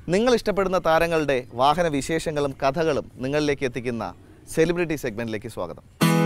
നിങ്ങൾ ഇഷ്ടപ്പെടുന്ന താരങ്ങളുടെ വാഹന വിശേഷങ്ങളും കഥകളും നിങ്ങളിലേക്ക് എത്തിക്കുന്ന സെലിബ്രിറ്റി സെഗ്മെൻറ്റിലേക്ക് സ്വാഗതം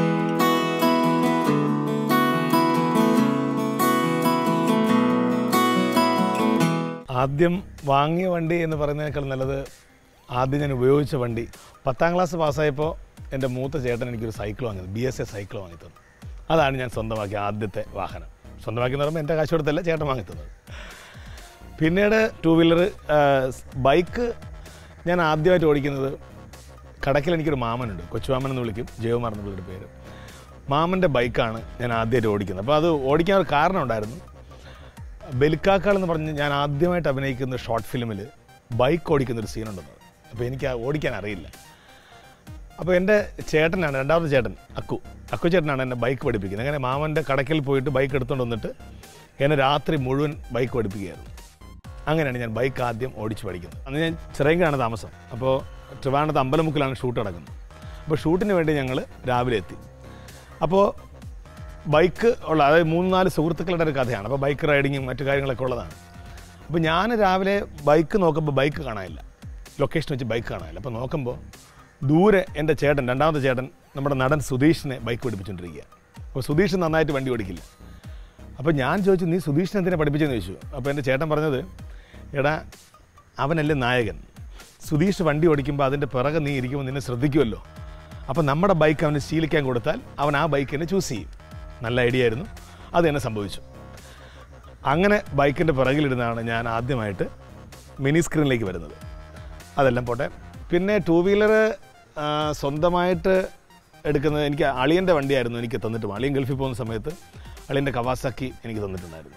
ആദ്യം വാങ്ങിയ വണ്ടി എന്ന് പറയുന്നതിനേക്കാൾ നല്ലത് ആദ്യം ഞാൻ ഉപയോഗിച്ച വണ്ടി പത്താം ക്ലാസ് പാസ്സായപ്പോൾ എൻ്റെ മൂത്ത ചേട്ടൻ എനിക്കൊരു സൈക്കിൾ വാങ്ങിയത് ബി എസ് എ സൈക്കിൾ വാങ്ങി തന്നു അതാണ് ഞാൻ സ്വന്തമാക്കിയ ആദ്യത്തെ വാഹനം സ്വന്തമാക്കി എന്ന് പറയുമ്പോൾ എൻ്റെ കാശ് കൊടുത്തല്ല ചേട്ടൻ വാങ്ങി തന്നത് പിന്നീട് ടൂ വീലർ ബൈക്ക് ഞാൻ ആദ്യമായിട്ട് ഓടിക്കുന്നത് കടക്കിൽ എനിക്കൊരു മാമനുണ്ട് കൊച്ചുമാമൻ എന്ന് വിളിക്കും ജയകുമാർ എന്ന് പുള്ളിയുടെ പേര് മാമൻ്റെ ബൈക്കാണ് ഞാൻ ആദ്യമായിട്ട് ഓടിക്കുന്നത് അപ്പോൾ അത് ഓടിക്കാൻ ഒരു കാരണം ഉണ്ടായിരുന്നു ബെലിക്കാക്കൾ എന്ന് പറഞ്ഞ് ഞാൻ ആദ്യമായിട്ട് അഭിനയിക്കുന്ന ഷോർട്ട് ഫിലിമിൽ ബൈക്ക് ഓടിക്കുന്ന ഒരു സീനുണ്ടെന്ന് അപ്പോൾ എനിക്ക് ആ ഓടിക്കാൻ അറിയില്ല അപ്പോൾ എൻ്റെ ചേട്ടനാണ് രണ്ടാമത്തെ ചേട്ടൻ അക്കു അക്കു ചേട്ടനാണ് എന്നെ ബൈക്ക് പഠിപ്പിക്കുന്നത് അങ്ങനെ മാമൻ്റെ കടക്കൽ പോയിട്ട് ബൈക്ക് എടുത്തുകൊണ്ട് വന്നിട്ട് എന്നെ രാത്രി മുഴുവൻ ബൈക്ക് പഠിപ്പിക്കുകയായിരുന്നു അങ്ങനെയാണ് ഞാൻ ബൈക്ക് ആദ്യം ഓടിച്ച് പഠിക്കുന്നത് അന്ന് ഞാൻ ചിറയങ്കിലാണ് താമസം അപ്പോൾ ട്രിവാൻഡത്ത് അമ്പലമുക്കിലാണ് ഷൂട്ട് നടക്കുന്നത് അപ്പോൾ ഷൂട്ടിന് വേണ്ടി ഞങ്ങൾ രാവിലെ എത്തി അപ്പോൾ ബൈക്ക് ഉള്ള അതായത് മൂന്ന് നാല് സുഹൃത്തുക്കളുടെ ഒരു കഥയാണ് അപ്പോൾ ബൈക്ക് റൈഡിങ്ങും മറ്റു കാര്യങ്ങളൊക്കെ ഉള്ളതാണ് അപ്പോൾ ഞാൻ രാവിലെ ബൈക്ക് നോക്കുമ്പോൾ ബൈക്ക് കാണാനില്ല ലൊക്കേഷൻ വെച്ച് ബൈക്ക് കാണാനില്ല അപ്പോൾ നോക്കുമ്പോൾ ദൂരെ എൻ്റെ ചേട്ടൻ രണ്ടാമത്തെ ചേട്ടൻ നമ്മുടെ നടൻ സുധീഷിനെ ബൈക്ക് പഠിപ്പിച്ചുകൊണ്ടിരിക്കുക അപ്പോൾ സുധീഷ് നന്നായിട്ട് വണ്ടി ഓടിക്കില്ല അപ്പോൾ ഞാൻ ചോദിച്ചു നീ സുധീഷിനെ എന്തിനാ പഠിപ്പിച്ചെന്ന് ചോദിച്ചു അപ്പോൾ എൻ്റെ ചേട്ടൻ പറഞ്ഞത് എടാ അവനല്ലേ നായകൻ സുധീഷ് വണ്ടി ഓടിക്കുമ്പോൾ അതിൻ്റെ പിറകെ നീ ഇരിക്കുമ്പോൾ നിന്നെ ശ്രദ്ധിക്കുമല്ലോ അപ്പോൾ നമ്മുടെ ബൈക്ക് അവന് ശീലിക്കാൻ കൊടുത്താൽ അവൻ ആ ബൈക്ക് തന്നെ ചൂസ് ചെയ്യും നല്ല ഐഡിയ ആയിരുന്നു അത് തന്നെ സംഭവിച്ചു അങ്ങനെ ബൈക്കിൻ്റെ പിറകിലിരുന്നാണ് ഞാൻ ആദ്യമായിട്ട് മിനി സ്ക്രീനിലേക്ക് വരുന്നത് അതെല്ലാം പോട്ടെ പിന്നെ ടൂ വീലർ സ്വന്തമായിട്ട് എടുക്കുന്നത് എനിക്ക് അളിയൻ്റെ വണ്ടിയായിരുന്നു എനിക്ക് തന്നിട്ട് അളിയൻ ഗൾഫിൽ പോകുന്ന സമയത്ത് അളിയൻ്റെ കവാസാക്കി എനിക്ക് തന്നിട്ടുണ്ടായിരുന്നു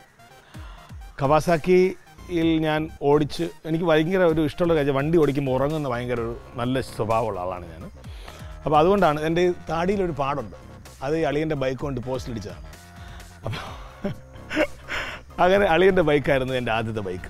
കവാസാക്കിയിൽ ഞാൻ ഓടിച്ച് എനിക്ക് ഭയങ്കര ഒരു ഇഷ്ടമുള്ള കാര്യം വണ്ടി ഓടിക്കുമ്പോൾ ഉറങ്ങുന്ന ഭയങ്കര ഒരു നല്ല സ്വഭാവമുള്ള ആളാണ് ഞാൻ അപ്പോൾ അതുകൊണ്ടാണ് എൻ്റെ ഈ താടിയിലൊരു പാടുണ്ട് അത് ഈ അളിയൻ്റെ ബൈക്ക് കൊണ്ട് പോസ്റ്റിലിടിച്ചതാണ് അപ്പോൾ അങ്ങനെ അളിയൻ്റെ ബൈക്കായിരുന്നു എൻ്റെ ആദ്യത്തെ ബൈക്ക്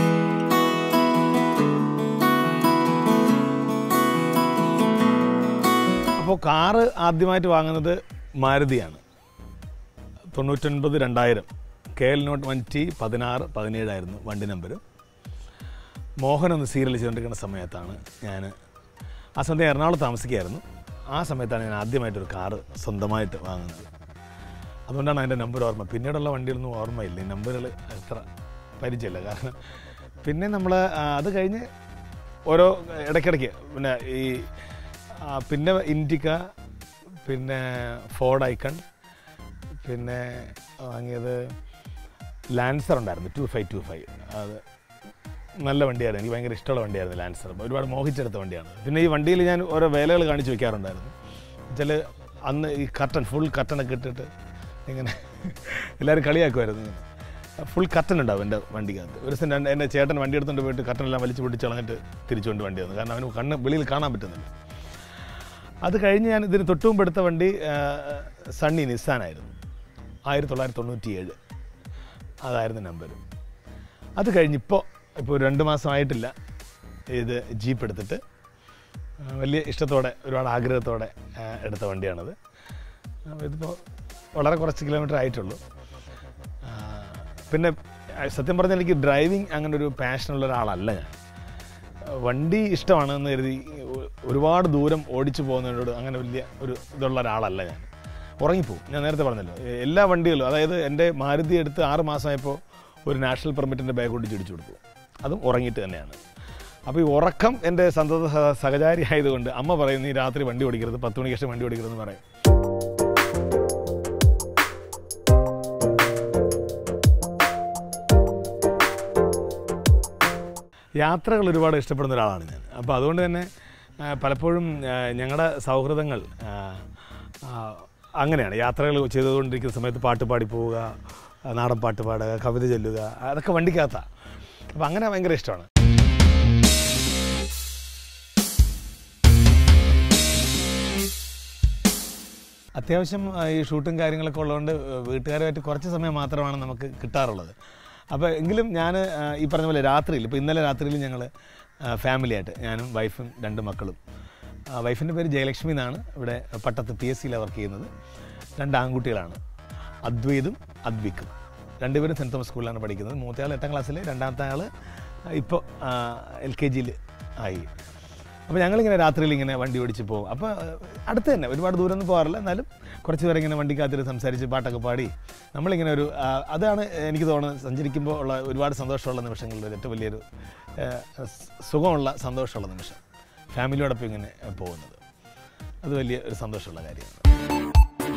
അപ്പോൾ കാറ് ആദ്യമായിട്ട് വാങ്ങുന്നത് മാരുതിയാണ് തൊണ്ണൂറ്റൊൻപത് രണ്ടായിരം K L nought one T പതിനാറ് പതിനേഴായിരുന്നു വണ്ടി നമ്പർ മോഹൻ ഒന്ന് സീരിയൽ ചെയ്തുകൊണ്ടിരിക്കുന്ന സമയത്താണ് ഞാൻ ആ സമയത്ത് ഞാൻ എറണാകുളത്ത് താമസിക്കുകയായിരുന്നു ആ സമയത്താണ് ഞാൻ ആദ്യമായിട്ടൊരു കാറ് സ്വന്തമായിട്ട് വാങ്ങുന്നത് അതുകൊണ്ടാണ് അതിൻ്റെ നമ്പർ ഓർമ്മ പിന്നീടുള്ള വണ്ടികളൊന്നും ഓർമ്മയില്ല ഈ നമ്പറുകൾ അത്ര പരിചയമില്ല കാരണം പിന്നെ നമ്മൾ അത് കഴിഞ്ഞ് ഓരോ ഇടയ്ക്കിടയ്ക്ക് പിന്നെ ഈ ആ, പിന്നെ ഇൻഡിക്ക പിന്നെ ഫോർഡ് ഐക്കൺ പിന്നെ വാങ്ങിയത് ലാൻസർ ഉണ്ടായിരുന്നു ടു ഫൈവ് ടു ഫൈവ് അത് നല്ല വണ്ടിയായിരുന്നു എനിക്ക് ഭയങ്കര ഇഷ്ടമുള്ള വണ്ടിയായിരുന്നു ലാൻസർ ഒരുപാട് മോഹിച്ചെടുത്ത വണ്ടിയാണ് പിന്നെ ഈ വണ്ടിയിൽ ഞാൻ ഓരോ വേലകൾ കാണിച്ചു വെക്കാറുണ്ടായിരുന്നു ചില അന്ന് ഈ കർട്ടൻ ഫുൾ കർട്ടനൊക്കെ ഇട്ടിട്ട് ഇങ്ങനെ എല്ലാവരും കളിയാക്കുമായിരുന്നു ഇങ്ങനെ ഫുൾ കർട്ടൻ ഉണ്ടാവും എൻ്റെ വണ്ടിക്കകത്ത് ഒരു ദിവസം രണ്ട് എൻ്റെ ചേട്ടൻ വണ്ടി എടുത്തുകൊണ്ട് പോയിട്ട് കർട്ടനെല്ലാം വലിച്ചു പൊട്ടിച്ച് കളഞ്ഞിട്ട് തിരിച്ചുകൊണ്ട് വണ്ടി വന്നു കാരണം അവന് കണ്ണ് വെളിയിൽ കാണാൻ പറ്റുന്നില്ല അത് കഴിഞ്ഞ് ഞാൻ ഇതിന് തൊട്ടുമുമ്പ് എടുത്ത വണ്ടി ആ, സണ്ണി നിസ്സാനായിരുന്നു ആയിരത്തി തൊള്ളായിരത്തി തൊണ്ണൂറ്റി ഏഴ് അതായിരുന്നു നമ്പർ അത് കഴിഞ്ഞിപ്പോൾ ഇപ്പോൾ ഒരു രണ്ട് മാസമായിട്ടില്ല ഇത് ജീപ്പ് എടുത്തിട്ട് ആ, വലിയ ഇഷ്ടത്തോടെ ഒരുപാട് ആഗ്രഹത്തോടെ ആ, എടുത്ത വണ്ടിയാണത് അപ്പോൾ ഇതിപ്പോൾ വളരെ കുറച്ച് കിലോമീറ്റർ ആയിട്ടുള്ളൂ ആ, പിന്നെ ആ, സത്യം പറഞ്ഞാൽ എനിക്ക് ഡ്രൈവിംഗ് അങ്ങനെ ഒരു പാഷനുള്ള ഒരാളല്ല ഞാൻ വണ്ടി ഇഷ്ടമാണ് എന്ന് കരുതി ഒ- ഒരുപാട് ദൂരം ഓടിച്ചു പോകുന്നതിനോട് അങ്ങനെ വലിയ ഒരു ഇതുള്ള ഒരാളല്ല ഞാൻ ഉറങ്ങിപ്പോവും ഞാൻ നേരത്തെ പറഞ്ഞല്ലോ എ- എല്ലാ വണ്ടികളും അതായത് എൻ്റെ മാരുതി എടുത്ത് ആറ് മാസമായപ്പോൾ ഒരു നാഷണൽ പെർമിറ്റിൻ്റെ ബാഗ് കൊണ്ട് ചിടിച്ചു കൊടുത്തു അതും ഉറങ്ങിയിട്ട് തന്നെയാണ് അപ്പോൾ ഈ ഉറക്കം എൻ്റെ സന്തത സഹ- സഹചാരി ആയതുകൊണ്ട് അമ്മ പറയും നീ രാത്രി വണ്ടി ഓടിക്കരുത് പത്ത് മണിക്ക് ശേഷം വണ്ടി ഓടിക്കരുതെന്ന് പറയും യാത്രകൾ ഒരുപാട് ഇഷ്ടപ്പെടുന്ന ഒരാളാണ് ഞാൻ അപ്പോൾ അതുകൊണ്ട് തന്നെ ആ, പലപ്പോഴും ഞങ്ങളുടെ സൗഹൃദങ്ങൾ ആ, ആ, അങ്ങനെയാണ് യാത്രകൾ ചെയ്തുകൊണ്ടിരിക്കുന്ന സമയത്ത് പാട്ട് പാടി പോവുക ആ, നാടൻ പാട്ട് പാടുക കവിത ചൊല്ലുക അതൊക്കെ വണ്ടിക്കകത്താണ് അപ്പോൾ അങ്ങനെ ഭയങ്കര ഇഷ്ടമാണ് അത്യാവശ്യം ആ, ഈ ഷൂട്ടും കാര്യങ്ങളൊക്കെ ഉള്ളതുകൊണ്ട് വീട്ടുകാരുമായിട്ട് കുറച്ച് സമയം മാത്രമാണ് നമുക്ക് കിട്ടാറുള്ളത് അപ്പോൾ എങ്കിലും ഞാൻ ഈ പറഞ്ഞ പോലെ രാത്രിയിൽ ഇപ്പോൾ ഇന്നലെ രാത്രിയിൽ ഞങ്ങൾ ഫാമിലിയായിട്ട് ഞാനും വൈഫും രണ്ട് മക്കളും വൈഫിൻ്റെ പേര് ജയലക്ഷ്മി എന്നാണ് ഇവിടെ പട്ടത്ത് പി എസ് സിയിലാണ് വർക്ക് ചെയ്യുന്നത് രണ്ട് ആൺകുട്ടികളാണ് അദ്വൈതും അദ്വിക്കും രണ്ടുപേരും സെൻറ്റ് തോമസ് സ്കൂളിലാണ് പഠിക്കുന്നത് മൂത്തയാൾ എട്ടാം ക്ലാസ്സിൽ രണ്ടാമത്തെ ആൾ ഇപ്പോൾ എൽ കെ ജിയിൽ ആയി അപ്പോൾ ഞങ്ങളിങ്ങനെ രാത്രിയിൽ ഇങ്ങനെ വണ്ടി ഓടിച്ച് പോകും അപ്പോൾ അടുത്ത് തന്നെ ഒരുപാട് ദൂരമൊന്നും പോകാറില്ല എന്നാലും കുറച്ച് പേരെ ഇങ്ങനെ വണ്ടിക്കകത്തിൽ സംസാരിച്ച് പാട്ടൊക്കെ പാടി നമ്മളിങ്ങനെ ഒരു ആ, അതാണ് എനിക്ക് തോന്നുന്നത് സഞ്ചരിക്കുമ്പോൾ ഉള്ള ഒരുപാട് സന്തോഷമുള്ള നിമിഷങ്ങളിൽ ഒരു ഏറ്റവും വലിയൊരു ആ, സ് സുഖമുള്ള സന്തോഷമുള്ള നിമിഷം ഫാമിലിയോടൊപ്പം ഇങ്ങനെ പോകുന്നത് അത് വലിയ ഒരു സന്തോഷമുള്ള കാര്യമാണ്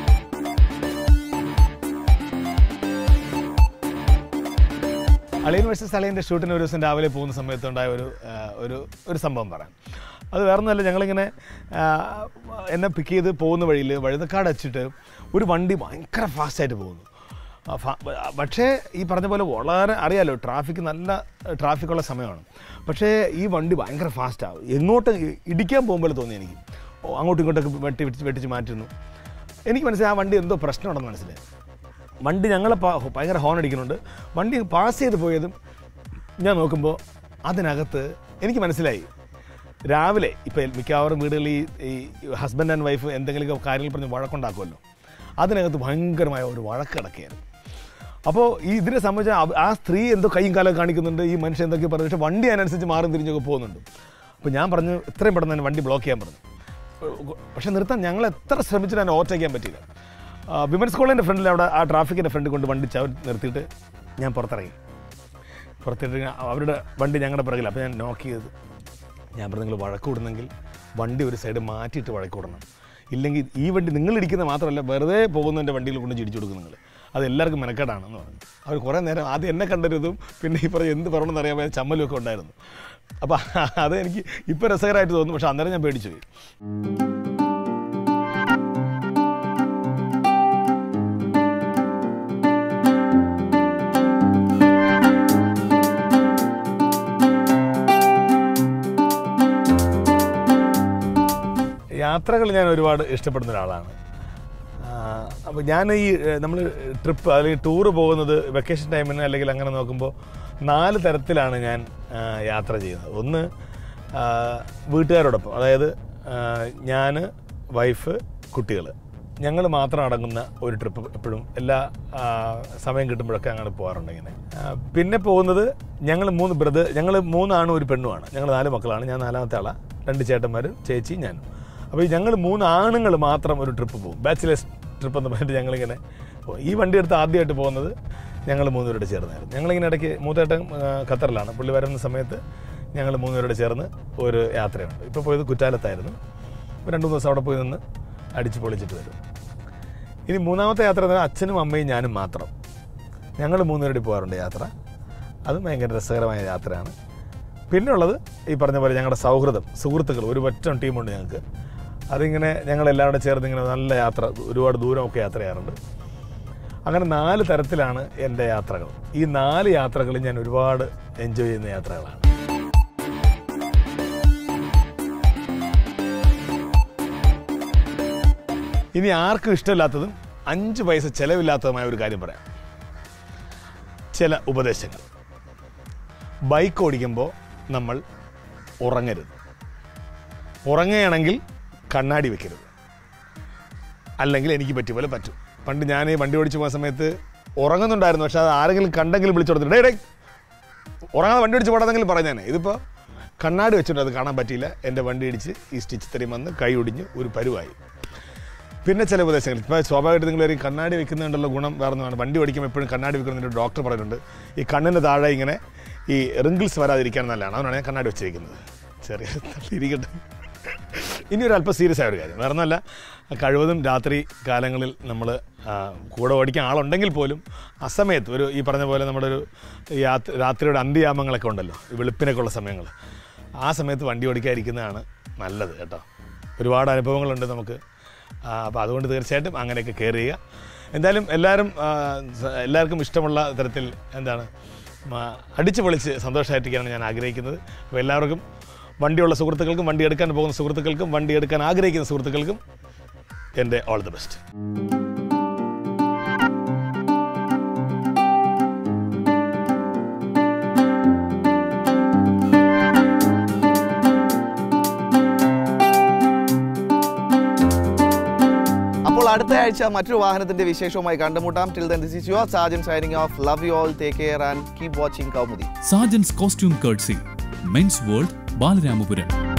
അളിയൻ വേഴ്സസ് അളിയൻ്റെ ഷൂട്ടിന് ഒരു ദിവസം രാവിലെ പോകുന്ന സമയത്തുണ്ടായ ഒരു ആ, ഒരു ഒരു സംഭവം പറയാം അത് വേറെ ഒന്നുമല്ല ഞങ്ങളിങ്ങനെ ആ, എന്നെ പിക്ക് ചെയ്ത് പോകുന്ന വഴിയിൽ വഴുതക്കാട് വെച്ചിട്ട് ഒരു വണ്ടി ഭയങ്കര ഫാസ്റ്റായിട്ട് പോകുന്നു ആ, ഫ- പക്ഷേ ഈ പറഞ്ഞ പോലെ വളരെ അറിയാലോ ട്രാഫിക് നല്ല ട്രാഫിക്കുള്ള സമയമാണ് പക്ഷേ ഈ വണ്ടി ഭയങ്കര ഫാസ്റ്റാണ് എങ്ങോട്ട് ഇടിക്കാൻ പോകുമ്പോൾ തോന്നി എനിക്ക് ഓ, അങ്ങോട്ടും ഇങ്ങോട്ടൊക്കെ വെട്ടി വെട്ടിച്ച് വെട്ടിച്ച് മാറ്റുന്നു എനിക്ക് മനസ്സിലായി ആ വണ്ടി എന്തോ പ്രശ്നമുണ്ടെന്ന് മനസ്സിലായി വണ്ടി ഞങ്ങളെ പ- ഭയങ്കര ഹോൺ അടിക്കുന്നുണ്ട് വണ്ടി പാസ് ചെയ്ത് പോയതും ഞാൻ നോക്കുമ്പോൾ അതിനകത്ത് എനിക്ക് മനസ്സിലായി രാവിലെ ഇപ്പോൾ മിക്കവാറും വീടുകളിൽ ഈ ഈ ഹസ്ബൻഡ് ആൻഡ് വൈഫ് എന്തെങ്കിലുമൊക്കെ കാര്യങ്ങൾ പറഞ്ഞ് വഴക്കുണ്ടാക്കുമല്ലോ അതിനകത്ത് ഭയങ്കരമായ ഒരു വഴക്ക് കിടക്കുകയായിരുന്നു അപ്പോൾ ഈ ഇതിനെ സംബന്ധിച്ച് അവ- ആ സ്ത്രീ എന്തോ കൈയും കാലം കാണിക്കുന്നുണ്ട് ഈ മനുഷ്യൻ എന്തൊക്കെ പറഞ്ഞു പക്ഷേ വണ്ടി അതിനനുസരിച്ച് മാറും തിരിഞ്ഞൊക്കെ പോകുന്നുണ്ട് അപ്പോൾ ഞാൻ പറഞ്ഞു ഇത്രയും പെട്ടെന്ന് തന്നെ വണ്ടി ബ്ലോക്ക് ചെയ്യാൻ പറഞ്ഞു പക്ഷെ നിർത്താൻ ഞങ്ങൾ എത്ര ശ്രമിച്ചിട്ട് അതിനെ ഓവർടേക്ക് ചെയ്യാൻ പറ്റിയില്ല ആ, വിമൻസ് കോളേജിൻ്റെ ഫ്രണ്ടിൽ അവിടെ ആ ട്രാഫിക്കിൻ്റെ ഫ്രണ്ടിൽ കൊണ്ട് വണ്ടി ചവ നിർത്തിയിട്ട് ഞാൻ പുറത്തിറങ്ങി പുറത്തിട്ട് ഞാൻ- അവരുടെ വണ്ടി ഞങ്ങളുടെ പിറകിൽ അപ്പോൾ ഞാൻ നോക്ക് ചെയ്ത് ഞാൻ പറഞ്ഞു നിങ്ങൾ വഴക്ക് കൂടുന്നെങ്കിൽ വണ്ടി ഒരു സൈഡ് മാറ്റിയിട്ട് വഴക്ക് കൂടണം ഇല്ലെങ്കിൽ ഈ വണ്ടി നിങ്ങൾ ഇടിക്കുന്നത് മാത്രമല്ല വെറുതെ പോകുന്നതിൻ്റെ വണ്ടിയിൽ കൊണ്ട് ചിടിച്ചു കൊടുക്കും നിങ്ങൾ അത് എല്ലാവർക്കും മെനക്കെടാണെന്ന് പറഞ്ഞു അവർ കുറേ നേരം ആദ്യം എന്നെ കണ്ടരുതും പിന്നെ ഈ പറഞ്ഞ എന്ത് പറയണമെന്ന് അറിയാൻ പറ്റാത്ത ചമ്മലും ഒക്കെ ഉണ്ടായിരുന്നു അപ്പോൾ അത് എനിക്ക് ഇപ്പോൾ രസകരമായിട്ട് തോന്നുന്നു പക്ഷേ അന്നേരം ഞാൻ പേടിച്ചു പോയി യാത്രകൾ ഞാൻ ഒരുപാട് ഇഷ്ടപ്പെടുന്ന ഒരാളാണ് അപ്പോൾ ഞാൻ ഈ നമ്മൾ ട്രിപ്പ് അല്ലെങ്കിൽ ടൂറ് പോകുന്നത് വെക്കേഷൻ ടൈമിന് അല്ലെങ്കിൽ അങ്ങനെ നോക്കുമ്പോൾ നാല് തരത്തിലാണ് ഞാൻ ആ, യാത്ര ചെയ്യുന്നത് ഒന്ന് ആ, വീട്ടുകാരോടൊപ്പം അതായത് ഞാൻ വൈഫ് കുട്ടികൾ ഞങ്ങൾ മാത്രം അടങ്ങുന്ന ഒരു ട്രിപ്പ് എപ്പോഴും എല്ലാ ആ, സമയം കിട്ടുമ്പോഴൊക്കെ അങ്ങനെ പോകാറുണ്ട് ഇങ്ങനെ ആ, പിന്നെ പോകുന്നത് ഞങ്ങൾ മൂന്ന് ബ്രദർ ഞങ്ങൾ മൂന്നാണും ഒരു പെണ്ണുമാണ് ഞങ്ങൾ നാല് മക്കളാണ് ഞാൻ നാലാമത്തെ ആളാണ് രണ്ട് ചേട്ടന്മാരും ചേച്ചി ഞാനും അപ്പോൾ ഞങ്ങൾ മൂന്ന് ആണുങ്ങൾ മാത്രം ഒരു ട്രിപ്പ് പോകും ബാച്ചിലേഴ്സ് ട്രിപ്പ് എന്ന് പറഞ്ഞിട്ട് ഞങ്ങളിങ്ങനെ പോകും ഈ വണ്ടി എടുത്ത് ആദ്യമായിട്ട് പോകുന്നത് ഞങ്ങൾ മൂന്നുപേരോട് ചേർന്നായിരുന്നു ഞങ്ങളിങ്ങനെ ഇടയ്ക്ക് മൂത്തേട്ടൻ ആ, ഖത്തറിലാണ് പുള്ളി വരുന്ന സമയത്ത് ഞങ്ങൾ മൂന്നുപേരോട് ചേർന്ന് ഒരു യാത്രയുണ്ട് ഇപ്പോൾ പോയത് കുറ്റാലത്തായിരുന്നു ഇപ്പോൾ രണ്ട് മൂന്ന് ദിവസം അവിടെ പോയി നിന്ന് അടിച്ച് പൊളിച്ചിട്ട് വരും ഇനി മൂന്നാമത്തെ യാത്ര എന്ന് പറഞ്ഞാൽ അച്ഛനും അമ്മയും ഞാനും മാത്രം ഞങ്ങൾ മൂന്നുപേരോട് പോകാറുണ്ട് യാത്ര അതും ഭയങ്കര രസകരമായ യാത്രയാണ് പിന്നെ ഉള്ളത് ഈ പറഞ്ഞ പോലെ ഞങ്ങളുടെ സൗഹൃദം സുഹൃത്തുക്കൾ ഒരു പറ്റം ടീമുണ്ട് ഞങ്ങൾക്ക് അതിങ്ങനെ ഞങ്ങൾ എല്ലാവരും ചേർന്ന് ഇങ്ങനെ നല്ല യാത്ര ഒരുപാട് ദൂരമൊക്കെ യാത്ര ചെയ്യാറുണ്ട് അങ്ങനെ നാല് തരത്തിലാണ് എൻ്റെ യാത്രകൾ ഈ നാല് യാത്രകളും ഞാൻ ഒരുപാട് എൻജോയ് ചെയ്യുന്ന യാത്രകളാണ് ഇനി ആർക്കും ഇഷ്ടമില്ലാത്തതും അഞ്ച് പൈസ ചെലവില്ലാത്തതുമായ ഒരു കാര്യം പറയാം ചില ഉപദേശങ്ങൾ ബൈക്ക് ഓടിക്കുമ്പോൾ നമ്മൾ ഉറങ്ങരുത് ഉറങ്ങുകയാണെങ്കിൽ കണ്ണാടി വെക്കരുത് അല്ലെങ്കിൽ എനിക്ക് പറ്റിയ പോലെ പറ്റും പണ്ട് ഞാൻ ഈ വണ്ടി ഓടിച്ച് പോകുന്ന സമയത്ത് ഉറങ്ങുന്നുണ്ടായിരുന്നു പക്ഷെ അത് ആരെങ്കിലും കണ്ടെങ്കിലും വിളിച്ചു കൊടുത്തിട്ട് ഡേ ഉറങ്ങാതെ വണ്ടി ഓടിച്ച് പോടാതെങ്കിലും പറഞ്ഞാൽ ഇതിപ്പോൾ കണ്ണാടി വെച്ചിട്ട് അത് കാണാൻ പറ്റിയില്ല എൻ്റെ വണ്ടി ഇടിച്ച് ഈ സ്റ്റിച്ച് തരും വന്ന് കൈ ഒടിഞ്ഞ് ഒരു പരുവായി പിന്നെ ചില ഉപദേശങ്ങൾ ഇപ്പോൾ സ്വാഭാവികമായിട്ട് നിങ്ങൾ ഒരു കണ്ണാടി വെക്കുന്നതുകൊണ്ടുള്ള ഗുണം വേറെ ഒന്നുമാണ് വണ്ടി ഓടിക്കുമ്പോൾ എപ്പോഴും കണ്ണാടി വെക്കുന്നതിൻ്റെ ഡോക്ടർ പറയുന്നുണ്ട് ഈ കണ്ണിന് താഴെ ഇങ്ങനെ ഈ റിങ്കിൾസ് വരാതിരിക്കാൻ നല്ലതാണ് അതുകൊണ്ടാണ് ഞാൻ കണ്ണാടി വെച്ചിരിക്കുന്നത് ചെറിയ ഇരിക്കട്ടെ ഇനി ഒരു അല്പം സീരിയസ് ആയ ഒരു കാര്യം വേറെ ഒന്നല്ല കഴിവതും രാത്രി കാലങ്ങളിൽ നമ്മൾ കൂടെ ഓടിക്കാൻ ആളുണ്ടെങ്കിൽ പോലും അസമയത്ത് ഒരു ഈ പറഞ്ഞ പോലെ നമ്മുടെ ഒരു യാത്ര രാത്രിയുടെ അന്ത്യയാമങ്ങളൊക്കെ ഉണ്ടല്ലോ ഈ വെളുപ്പിനൊക്കെ ഉള്ള സമയങ്ങൾ ആ സമയത്ത് വണ്ടി ഓടിക്കാതിരിക്കുന്നതാണ് നല്ലത് കേട്ടോ ഒരുപാട് അനുഭവങ്ങളുണ്ട് നമുക്ക് അപ്പോൾ അതുകൊണ്ട് തീർച്ചയായിട്ടും അങ്ങനെയൊക്കെ കെയർ ചെയ്യുക എന്തായാലും എല്ലാവരും ആ, സ- എല്ലാവർക്കും ഇഷ്ടമുള്ള തരത്തിൽ എന്താണ് മ- അടിച്ചു പൊളിച്ച് സന്തോഷമായിട്ടിരിക്കാനാണ് ഞാൻ ആഗ്രഹിക്കുന്നത് അപ്പോൾ എല്ലാവർക്കും വണ്ടിയുള്ള സുഹൃത്തുക്കൾക്കും വണ്ടി എടുക്കാൻ പോകുന്ന സുഹൃത്തുക്കൾക്കും വണ്ടി എടുക്കാൻ ആഗ്രഹിക്കുന്ന സുഹൃത്തുക്കൾക്കും എൻ്റെ ഓൾ ദി ബെസ്റ്റ് അപ്പോൾ അടുത്ത ആഴ്ച മറ്റൊരു വാഹനത്തിന്റെ വിശേഷവുമായി കണ്ടുമുട്ടാം till then this is your Sajan signing off love you all take care and keep watching Kaumudi Sajan's costume courtesy men's world Balaramapuram